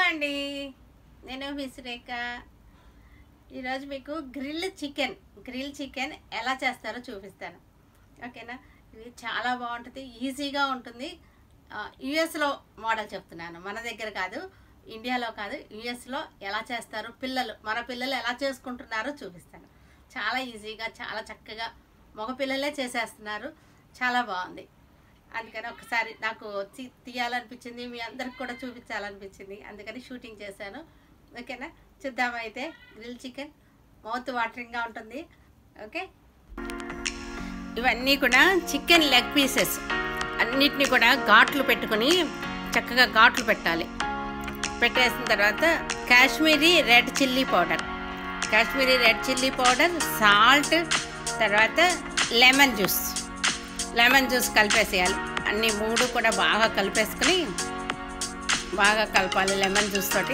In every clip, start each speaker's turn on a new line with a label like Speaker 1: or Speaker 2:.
Speaker 1: అండి నేను మిస్ రేఖ ఈరోజు మీకు గ్రిల్ చికెన్ గ్రిల్ చికెన్ ఎలా చేస్తారో చూపిస్తాను ఓకేనా ఇది చాలా బాగుంటుంది ఈజీగా ఉంటుంది యుఎస్లో మోడల్ చెప్తున్నాను మన దగ్గర కాదు ఇండియాలో కాదు యుఎస్లో ఎలా చేస్తారు పిల్లలు మన పిల్లలు ఎలా చేసుకుంటున్నారో చూపిస్తాను చాలా ఈజీగా చాలా చక్కగా మగ పిల్లలే చేసేస్తున్నారు చాలా బాగుంది అందుకని ఒకసారి నాకు తీ- తీయాలనిపించింది మీ అందరికి కూడా చూపించాలనిపించింది అందుకని షూటింగ్ చేశాను ఓకేనా చూద్దామా అయితే గ్రిల్ చికెన్ మౌత్ వాటరింగ్గా ఉంటుంది ఓకే ఇవన్నీ కూడా చికెన్ లెగ్ పీసెస్ అన్నిటిని కూడా ఘాట్లు పెట్టుకొని చక్కగా ఘాట్లు పెట్టాలి పెట్టేసిన తర్వాత Kashmiri red chilli powder Kashmiri red chilli powder salt తర్వాత లెమన్ జ్యూస్ లెమన్ జ్యూస్ కలిపేసేయాలి అన్ని మూడు కూడా బాగా కలిపేసుకుని బాగా కలపాలి లెమన్ జ్యూస్ తోటి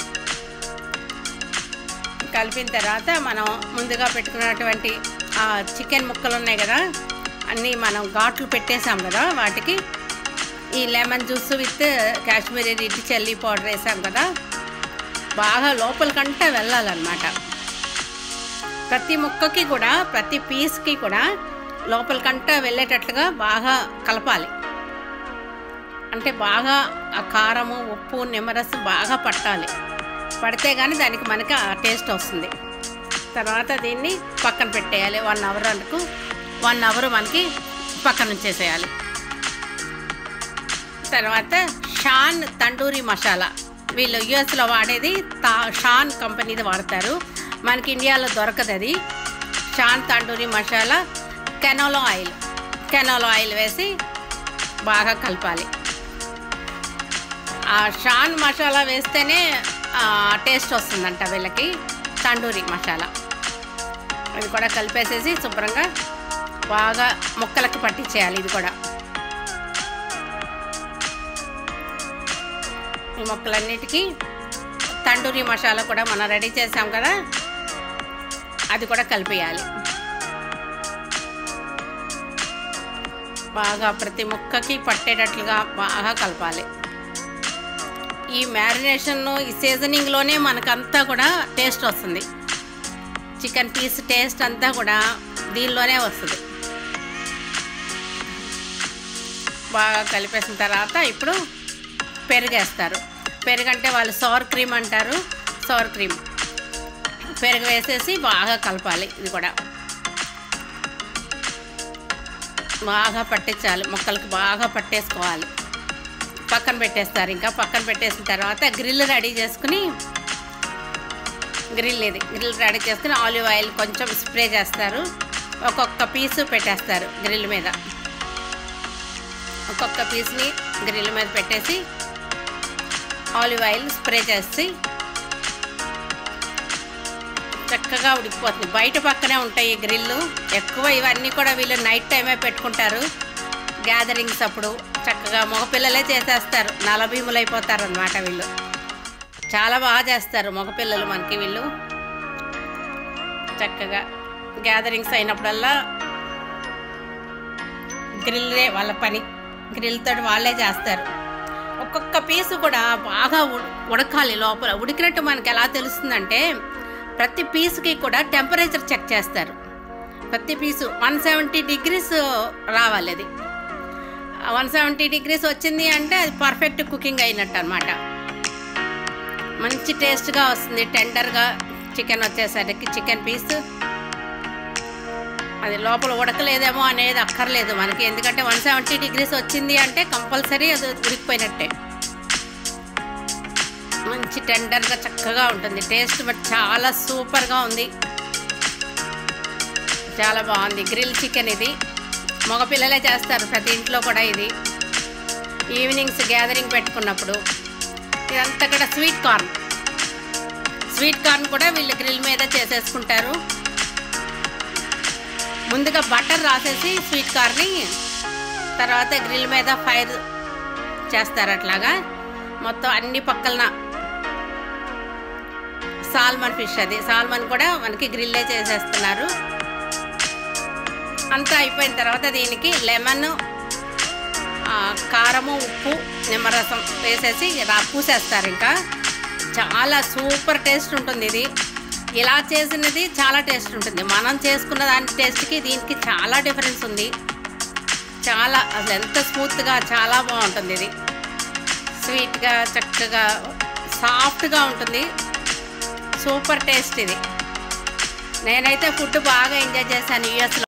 Speaker 1: కలిపిన తర్వాత మనం ముందుగా పెట్టుకున్నటువంటి ఆ చికెన్ ముక్కలు ఉన్నాయి కదా అన్నీ మనం ఘాట్లు పెట్టేసాం కదా వాటికి ఈ lemon juice with Kashmiri red chilli powder వేసాం కదా బాగా లోపలికంటే వెళ్ళాలన్నమాట ప్రతి ముక్కకి కూడా ప్రతి పీస్కి కూడా లోపలికంట వెళ్ళేటట్లుగా బాగా కలపాలి అంటే బాగా ఆ కారము ఉప్పు నిమ్మరసం బాగా పట్టాలి పడితే కానీ దానికి మనకి ఆ టేస్ట్ వస్తుంది తర్వాత దీన్ని పక్కన పెట్టేయాలి వన్ అవర్ వరకు వన్ అవర్ మనకి పక్కన ఉంచేసేయాలి తర్వాత షాన్ తండూరి మసాలా వీళ్ళు యుఎస్లో వాడేది తా షాన్ కంపెనీది వాడతారు మనకి ఇండియాలో దొరకదు అది Shan tandoori masala canola oil canola oil వేసి బాగా కలపాలి ఆ షాన్ మసాలా వేస్తేనే టేస్ట్ వస్తుందంట వీళ్ళకి తండూరి మసాలా ఇది కూడా కలిపేసేసి శుభ్రంగా బాగా ముక్కలకి పట్టించేయాలి ఇది కూడా ఈ మొక్కలన్నిటికీ తండూరి మసాలా కూడా మనం రెడీ చేసాం కదా అది కూడా కలిపేయాలి బాగా ప్రతి ముక్కకి పట్టేటట్లుగా బాగా కలపాలి ఈ మ్యారినేషన్ ఈ సీజనింగ్లోనే మనకంతా కూడా టేస్ట్ వస్తుంది చికెన్ పీస్ టేస్ట్ అంతా కూడా దీనిలోనే వస్తుంది బాగా కలిపేసిన తర్వాత ఇప్పుడు పెరుగేస్తారు పెరుగు అంటే వాళ్ళు సోర్ క్రీమ్ అంటారు సోర్ క్రీమ్ పెరుగు వేసేసి బాగా కలపాలి ఇది కూడా బాగా పట్టించాలి ముక్కలకి బాగా పట్టేసుకోవాలి పక్కన పెట్టేస్తారు ఇంకా పక్కన పెట్టేసిన తర్వాత గ్రిల్ రెడీ చేసుకుని గ్రిల్ ఇది గ్రిల్ రెడీ చేసుకుని ఆలివ్ ఆయిల్ కొంచెం స్ప్రే చేస్తారు ఒక్కొక్క పీసు పెట్టేస్తారు గ్రిల్ మీద ఒక్కొక్క పీస్ని గ్రిల్ మీద పెట్టేసి ఆలివ్ ఆయిల్ స్ప్రే చేసి చక్కగా ఉడికిపోతుంది బయట పక్కనే ఉంటాయి ఈ గ్రిల్లు ఎక్కువ ఇవన్నీ కూడా వీళ్ళు నైట్ టైమే పెట్టుకుంటారు గ్యాదరింగ్స్ అప్పుడు చక్కగా మగపిల్లలే చేసేస్తారు నలభీములు అయిపోతారు అనమాట వీళ్ళు చాలా బాగా చేస్తారు మగపిల్లలు మనకి వీళ్ళు చక్కగా గ్యాదరింగ్స్ అయినప్పుడల్లా గ్రిల్లే వాళ్ళ పని గ్రిల్ తోటి వాళ్ళే చేస్తారు ఒక్కొక్క పీసు కూడా బాగా ఉడ- ఉడకాలి లోపల ఉడికినట్టు మనకి ఎలా తెలుస్తుందంటే ప్రతి పీస్కి కూడా టెంపరేచర్ చెక్ చేస్తారు ప్రతి పీసు వన్ సెవెంటీ డిగ్రీస్ రావాలి అది వన్ సెవెంటీ డిగ్రీస్ వచ్చింది అంటే అది పర్ఫెక్ట్ కుకింగ్ అయినట్టు అనమాట మంచి టేస్ట్గా వస్తుంది టెండర్గా చికెన్ వచ్చేసరికి చికెన్ పీస్ అది లోపల ఉడకలేదేమో అనేది అక్కర్లేదు మనకి ఎందుకంటే వన్ సెవెంటీ డిగ్రీస్ వచ్చింది అంటే కంపల్సరీ అది ఉడికిపోయినట్టే మంచి టెండర్గా చక్కగా ఉంటుంది టేస్ట్ బట్ చాలా సూపర్గా ఉంది చాలా బాగుంది గ్రిల్ చికెన్ ఇది మగపిల్లలే చేస్తారు ప్రతి ఇంట్లో కూడా ఇది ఈవినింగ్స్ గ్యాదరింగ్ పెట్టుకున్నప్పుడు ఇదంతా కూడా స్వీట్ కార్న్ స్వీట్ కార్న్ కూడా వీళ్ళు గ్రిల్ మీద చేసేసుకుంటారు ముందుగా బటర్ రాసేసి స్వీట్ కార్న్ని తర్వాత గ్రిల్ మీద ఫైర్ చేస్తారు అట్లాగా మొత్తం అన్ని పక్కలన సాల్మన్ ఫిష్ అది సాల్మన్ కూడా మనకి గ్రిల్లే చేసేస్తున్నారు అంతా అయిపోయిన తర్వాత దీనికి లెమన్ కారము ఉప్పు నిమ్మరసం వేసేసి రా పూసేస్తారు ఇంకా చాలా సూపర్ టేస్ట్ ఉంటుంది ఇది ఇలా చేసినది చాలా టేస్ట్ ఉంటుంది మనం చేసుకున్న దాని టేస్ట్కి దీనికి చాలా డిఫరెన్స్ ఉంది చాలా అసలు ఎంత స్మూత్గా చాలా బాగుంటుంది ఇది స్వీట్గా చక్కగా సాఫ్ట్గా ఉంటుంది సూపర్ టేస్ట్ ఇది నేనైతే ఫుడ్ బాగా ఎంజాయ్ చేశాను యూఎస్లో